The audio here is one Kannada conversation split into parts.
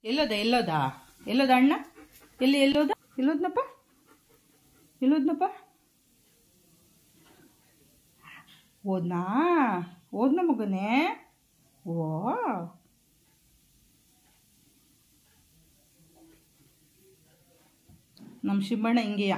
ಎಲ್ಲೋದ ಎಲ್ಲೋದ ಎಲ್ಲೋದ ಅಣ್ಣ ಎಲ್ಲಿ ಎಲ್ಲೋದ ಎಲ್ಲೋದ್ನಪ್ಪ ಎಲ್ಲೋದ್ನಪ್ಪ ಓದ್ನಾ ಓದ್ನ ಮಗನೇ ಓ ನಮ್ಮ ಶಿವಣ್ಣ ಹಿಂಗೆಯ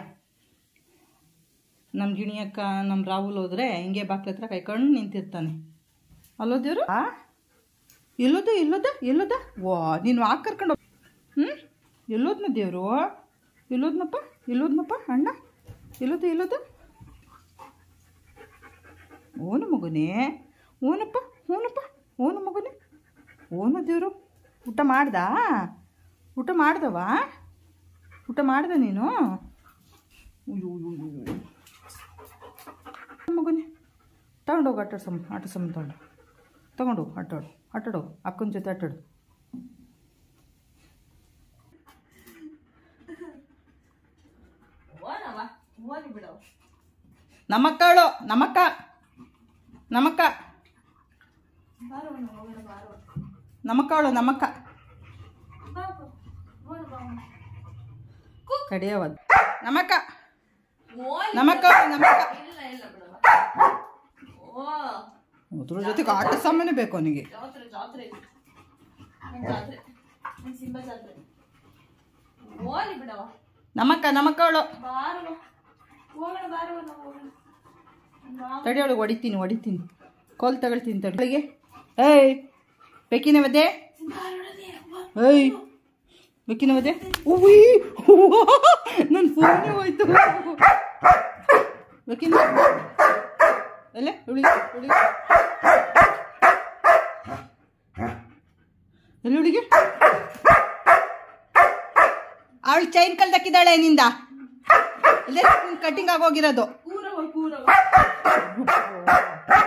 ನಮ್ಮ ಗಿಣಿಯಕ್ಕ ನಮ್ಮ ರಾಹುಲ್ ಹೋದ್ರೆ ಹಿಂಗೆ ಬಾಕ್ಲ ಹತ್ರ ಕೈಕೊಂಡು ನಿಂತಿರ್ತಾನೆ ಅಲ್ಲೋ ದೇವ್ರು ಆ ಎಲ್ಲೋದ ಎಲ್ಲೋದ ಎಲ್ಲೋದ ವಾ ನೀನು ಆ ಕರ್ಕೊಂಡು ಹ್ಞೂ ಎಲ್ಲೋದ್ನ ದೇವರು ಎಲ್ಲೋದ್ನಪ್ಪ ಎಲ್ಲೋದ್ನಪ್ಪ ಅಣ್ಣ ಎಲ್ಲೋದ ಎಲ್ಲೋದ ಓನು ಮಗನೇ ಓನಪ್ಪ ಓನಪ್ಪ ಓನು ಮಗನೇ ಓನು ದೇವರು ಊಟ ಮಾಡ್ದಾ ಊಟ ಮಾಡ್ದವಾ ಊಟ ಮಾಡ್ದ ನೀನು ಅಯ್ಯೋ, ಅಯ್ಯೋ, ಅಯ್ಯೋ. ಮಗನೇ ತಗೊಂಡೋಗು ಆಟ ಸಮ ಆಟ ಸಮ ತಗೊಂಡು ತಗೊಂಡೋಗು ಆಟಾಡು ಆಟಾಡೋಗು ಅಕ್ಕನ ಜೊತೆ ಆಟಾಡು ನಮ್ಮಕ್ಕಳು ನಮ್ಮಕ್ಕ ನಮ್ಮಕ್ಕ ನಮ್ಮಕ್ಕಳು ನಮ್ಮಕ್ಕ ಕಡಿಯವದು ನಮ್ಮಕ್ಕ ನಮ್ಮಕ್ಕಳು ನಮ್ಮಕ್ಕ ಅದ್ರ ಜೊತೆಗೆ ಆಟ ಸಾಮಾನು ಬೇಕು ಅವನಿಗೆ ಜಾತ್ರೆ ಜಾತ್ರೆ ಇದು. ನನ್ ಜಾತ್ರೆ ನನ್ ಸಿಂಬ ಜಾತ್ರೆ ಓಲಿ ಬಿಡವ ನಮ್ಮಕ್ಕ ನಮ್ಮಕ್ಕಳು ಬಾರವ ಹೋಗೋಣ ಬಾರವ ನಾವು ಹೋಗೋಣ ನಾವು ತಡಿಯೊಳಗೆ ಹೊಡಿತೀನಿ ಹೊಡಿತೀನಿ ಕೋಲ್ ತಗೊಳ್ತೀನಿ ತಡಿಗೆ ಏಯ್ ಬೇಕಿನ ಮಧ್ಯೆ ಏಯ್ ಬೇಕಿನ ಮಧ್ಯೆ ಉವ್ವಿ ನನ್ನ ಫೋನೇ ಹೋಯ್ತು ಬೇಕಿನ ಅಲ್ಲೇ ಉಳಿ ಉಳಿ ಎಲ್ಲಿ ಹುಡುಗಿ ಅವಳು ಚೈನ್ ಕಲ್ದಕ್ಕಿದ್ದಾಳೆ ನಿಂದ ಇಲ್ಲೇ ಕಟಿಂಗ್ ಆಗೋಗಿರೋದು ಕೂರವ ಕೂರವ